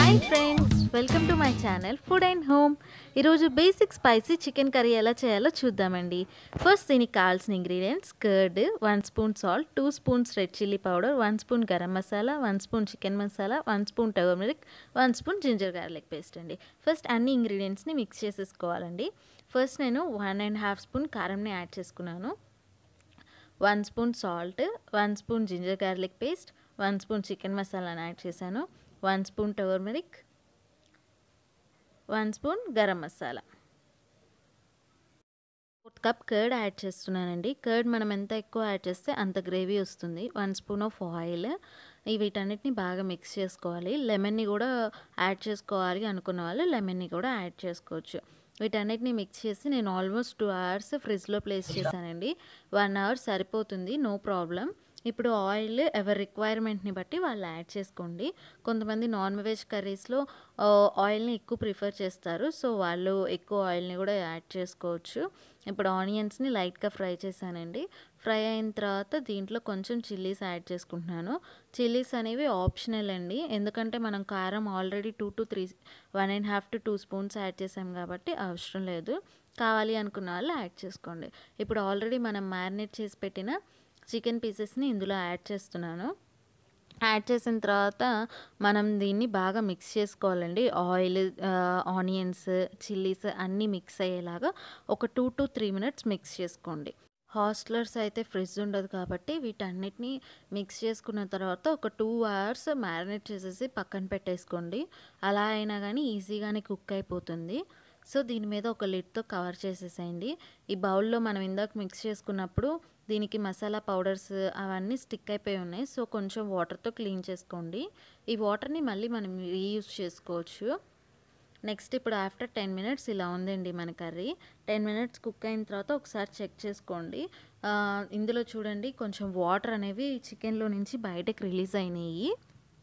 hi friends welcome to my channel food and home ఈరోజు basic spicy chicken curry ఎలా చేయాలో చూద్దామండి first దీనికి కావాల్సిన ingredients curd one spoon salt two spoons red chilli powder one spoon garam masala one spoon chicken masala one spoon turmeric one spoon ginger garlic paste అండి first అన్ని ఇంగ్రీడియంట్స్ని mix చేసేసుకోవాలండి ఫస్ట్ నేను వన్ అండ్ హాఫ్ స్పూన్ కారంని add చేసుకున్నాను one spoon salt one spoon ginger garlic paste one spoon chicken మసాలాని add చేశాను one spoon turmeric one spoon garam masala fourth cup curd add చేస్తున్నానండి కర్డ్ మనం ఎంత ఎక్కువ యాడ్ చేస్తే అంత గ్రేవీ వస్తుంది వన్ స్పూన్ ఆఫ్ ఆయిల్ ఈ వీటన్నిటిని బాగా మిక్స్ చేసుకోవాలి లెమన్ని కూడా యాడ్ చేసుకోవాలి అనుకున్న వాళ్ళు లెమన్ని కూడా యాడ్ చేసుకోవచ్చు వీటన్నిటిని మిక్స్ చేసి నేను ఆల్మోస్ట్ టూ అవర్స్ ఫ్రిడ్జ్లో ప్లేస్ చేశానండి వన్ అవర్ సరిపోతుంది నో ప్రాబ్లం ఇప్పుడు ఆయిల్ ఎవరి రిక్వైర్మెంట్ని బట్టి వాళ్ళు యాడ్ చేసుకోండి కొంతమంది నాన్ వెజ్ కర్రీస్లో ఆయిల్ని ఎక్కువ ప్రిఫర్ చేస్తారు సో వాళ్ళు ఎక్కువ ఆయిల్ని కూడా యాడ్ చేసుకోవచ్చు ఇప్పుడు ఆనియన్స్ని లైట్గా ఫ్రై చేశానండి ఫ్రై అయిన తర్వాత దీంట్లో కొంచెం చిల్లీస్ యాడ్ చేసుకుంటున్నాను చిల్లీస్ అనేవి ఆప్షనల్ అండి ఎందుకంటే మనం కారం already two to three one and half to two spoons add చేసాం కాబట్టి అవసరం లేదు కావాలి అనుకున్న వాళ్ళు యాడ్ చేసుకోండి ఇప్పుడు ఆల్రెడీ మనం మ్యారినేట్ చేసి పెట్టిన చికెన్ పీసెస్ని ఇందులో యాడ్ చేస్తున్నాను యాడ్ చేసిన తర్వాత మనం దీన్ని బాగా మిక్స్ చేసుకోవాలండి ఆయిల్ ఆనియన్స్ చిల్లీస్ అన్నీ మిక్స్ అయ్యేలాగా ఒక two to three minutes mix చేసుకోండి హాస్టలర్స్ అయితే ఫ్రిడ్జ్ ఉండదు కాబట్టి వీటన్నిటిని మిక్స్ చేసుకున్న తర్వాత ఒక టూ అవర్స్ మ్యారినేట్ చేసేసి పక్కన పెట్టేసుకోండి అలా అయినా కానీ ఈజీగానే కుక్ అయిపోతుంది సో దీని మీద ఒక లిడ్తో కవర్ చేసేసేయండి ఈ బౌల్లో మనం ఇందాక మిక్స్ చేసుకున్నప్పుడు దీనికి మసాలా పౌడర్స్ అవన్నీ స్టిక్ అయిపోయి ఉన్నాయి సో కొంచెం వాటర్తో క్లీన్ చేసుకోండి ఈ వాటర్ని మళ్ళీ మనం రీయూజ్ చేసుకోవచ్చు నెక్స్ట్ ఇప్పుడు ఆఫ్టర్ టెన్ మినిట్స్ ఇలా ఉందండి మన కర్రీ టెన్ మినిట్స్ కుక్ అయిన తర్వాత ఒకసారి చెక్ చేసుకోండి ఇందులో చూడండి కొంచెం వాటర్ అనేవి చికెన్లో నుంచి బయటకు రిలీజ్ అయినాయి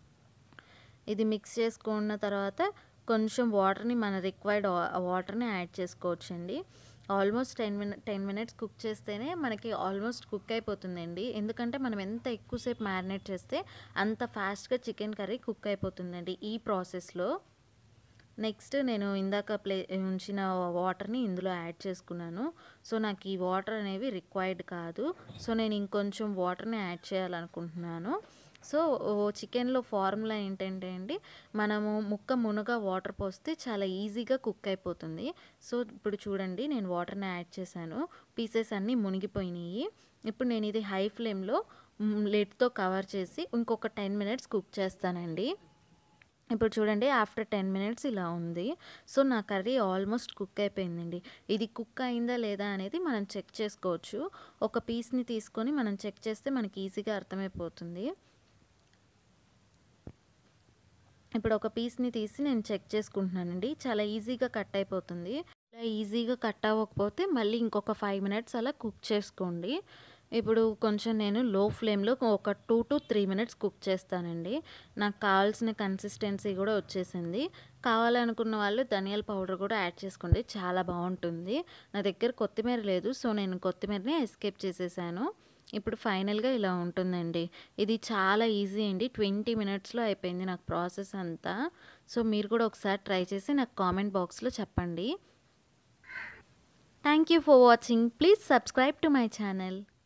ఇది మిక్స్ చేసుకున్న తర్వాత కొంచెం వాటర్ని మన రిక్వైర్డ్ వాటర్ని యాడ్ చేసుకోవచ్చండి almost ten minute ten minutes cook చేస్తేనే మనకి ఆల్మోస్ట్ కుక్ అయిపోతుందండి ఎందుకంటే మనం ఎంత ఎక్కువసేపు మ్యారినేట్ చేస్తే అంత ఫాస్ట్గా చికెన్ కర్రీ కుక్ అయిపోతుందండి ఈ ప్రాసెస్లో నెక్స్ట్ నేను ఇందాక ప్లే ఉంచిన వాటర్ని ఇందులో యాడ్ చేసుకున్నాను సో నాకు ఈ వాటర్ అనేవి రిక్వైర్డ్ కాదు సో నేను ఇంకొంచెం వాటర్ని యాడ్ చేయాలనుకుంటున్నాను సో చికెన్లో ఫార్ములా ఏంటంటే అండి మనము ముక్క మునగా వాటర్ పోస్తే చాలా ఈజీగా కుక్ అయిపోతుంది సో ఇప్పుడు చూడండి నేను వాటర్ని యాడ్ చేశాను పీసెస్ అన్నీ మునిగిపోయినాయి ఇప్పుడు నేను ఇది హై ఫ్లేమ్లో లిడ్తో కవర్ చేసి ఇంకొక టెన్ మినిట్స్ కుక్ చేస్తానండి ఇప్పుడు చూడండి ఆఫ్టర్ టెన్ మినిట్స్ ఇలా ఉంది సో నా కర్రీ ఆల్మోస్ట్ కుక్ అయిపోయిందండి ఇది కుక్ అయిందా లేదా అనేది మనం చెక్ చేసుకోవచ్చు ఒక పీస్ని తీసుకొని మనం చెక్ చేస్తే మనకి ఈజీగా అర్థమైపోతుంది ఇప్పుడు ఒక పీస్ని తీసి నేను చెక్ చేసుకుంటున్నానండి చాలా ఈజీగా కట్ అయిపోతుంది ఇలా ఈజీగా కట్ అవ్వకపోతే మళ్ళీ ఇంకొక ఫైవ్ మినిట్స్ అలా కుక్ చేసుకోండి ఇప్పుడు కొంచెం నేను లో ఫ్లేమ్లో ఒక two to three minutes cook చేస్తానండి నాకు కావాల్సిన కన్సిస్టెన్సీ కూడా వచ్చేసింది కావాలనుకున్న వాళ్ళు ధనియాల పౌడర్ కూడా యాడ్ చేసుకోండి చాలా బాగుంటుంది నా దగ్గర కొత్తిమీర లేదు సో నేను కొత్తిమీరని ఎస్కేప్ చేసేసాను ఇప్పుడు ఫైనల్గా ఇలా ఉంటుందండి ఇది చాలా ఈజీ అండి ట్వంటీ మినిట్స్లో అయిపోయింది నాకు ప్రాసెస్ అంతా సో మీరు కూడా ఒకసారి ట్రై చేసి నాకు కామెంట్ బాక్స్లో చెప్పండి thank you for watching please subscribe to my channel